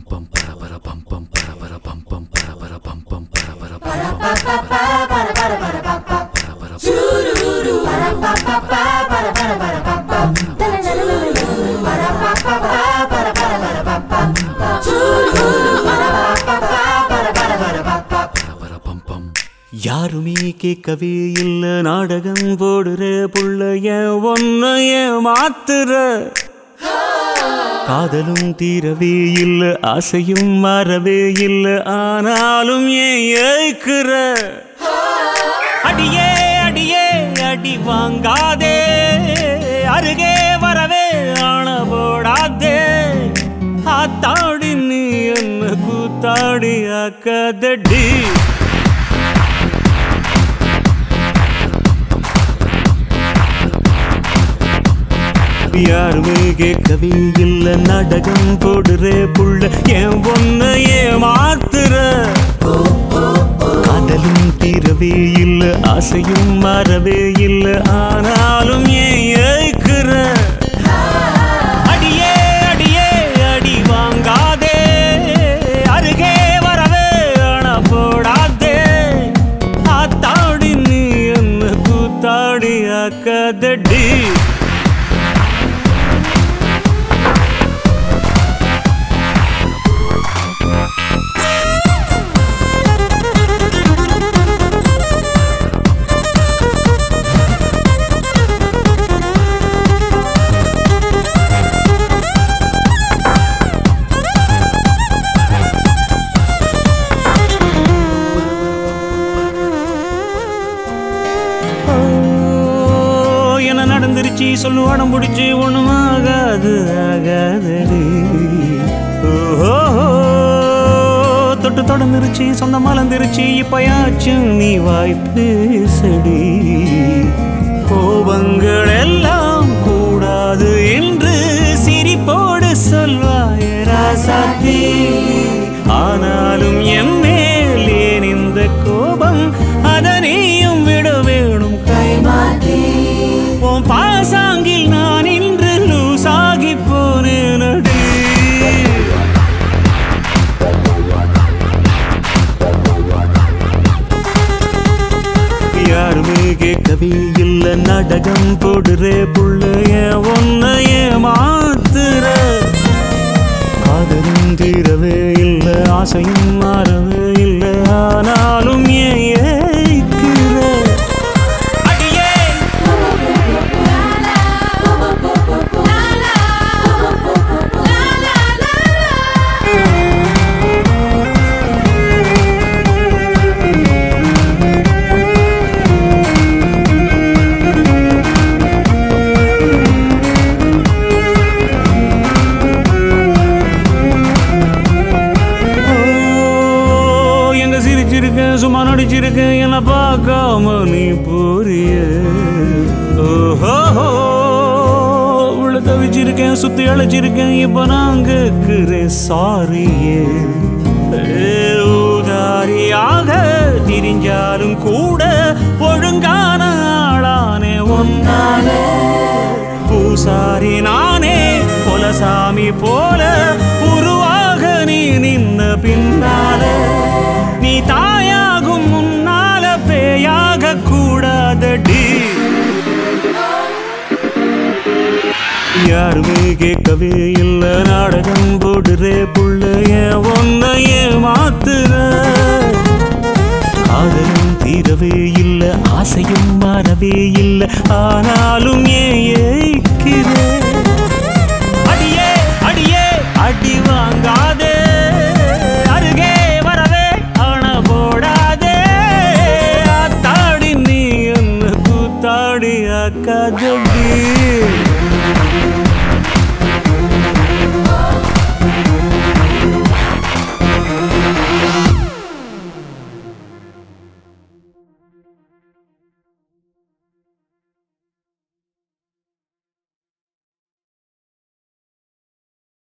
பம் பர பர பம் பம் பர பர பம் பம் பர பர பம் பம் பர பர பம் பம் பர பர பர பம் பம் யாருமே கேட்கவே இல்ல நாடகம் போடுற புள்ள ஏன் ஒன்ன ஏன் மாத்துற காதலும் தீரவே இல்ல ஆசையும் மாறவே இல்ல ஆனாலும் ஏன் ஏய்க்கிற அடியே அடியே அடி வாங்காதே அருகே வரவே ஆன போடாதே ஆத்தாடி நீ என்ன கூத்தாடி ஆக்கதடி யாருமே கேட்கவே இல்ல நாடகம் போடுற புள்ள ஏன் ஒன்ன ஏமாத்துற காதலும் தீரவே இல்ல ஆசையும் மாறவே இல்ல ஆனாலும் ஏன் ஏய்க்கிற அடியே அடியே அடி வாங்காதே அருகே வரவே அண போடாதே ஆத்தாடி நீ என்ன கூத்தாடி ஆக்கதடி ஓ, என்ன நடந்துருச்சு சொல்லு உடம் பிடிச்சி ஒண்ணும் ஆகாது ஆகாதடி ஓஹோ தொட்டு தொடர்ந்துருச்சு சொந்த மலர்ந்துருச்சு இப்பயாச்சும் நீ வாய்ப்பு செடி கோபங்கள் எல்லாம் கூடாது என்று சிரிப்போடு சொல்வாய ராசாத்தி ஆனாலும் என் மேல் ஏன் இந்த கோபம் அதனையும் விட வேணும் கைமாற்றி உன் பாசாங்கில் நான் இன்று லூசாகி போனேனடி யாருமே கேட்கவே இல்ல நாடகம் போடுற புள்ளைய ஒன்ன ஏமாத்துற காதலும் தீரவே இல்ல ஆசையும் மாறவே இல்ல ஆனாலும் ஏன் ஏய்க்கிற அடியே ஓ, எங்க சிரிச்சிருக்கேன் சும்மா நடிச்சிருக்கேன் என்ன பார்க்காம நீ போறிய ஓஹோ உள்ள தவிச்சிருக்கேன் சுத்தி அழைச்சிருக்கேன் இப்ப நான் கேட்கிறேன் சாரியே ஊதாரியாக திரிஞ்சாலும் கூட ஒழுங்கான ஆளானே ஒன்னாலே பூசாரி நானே கொலசாமி போல உருவாக நீ நின்ன பின்னால நீ தாயாகும் முன்னால பேயாக கூடாதடி யாருமே கேட்கவே இல்ல நாடகம் போடுறே புள்ளைய ஒன்ன ஏமாத்துற காதலும் தீரவே இல்ல ஆசையும் மாறவே இல்ல ஆனாலும் ஏன் ஏய்க்கிறே அடியே அடியே அடி வாங்காதே அருகே வரவே அண போடாதே ஆத்தாடி நீ என்ன கூத்தாடி ஆக்காதடி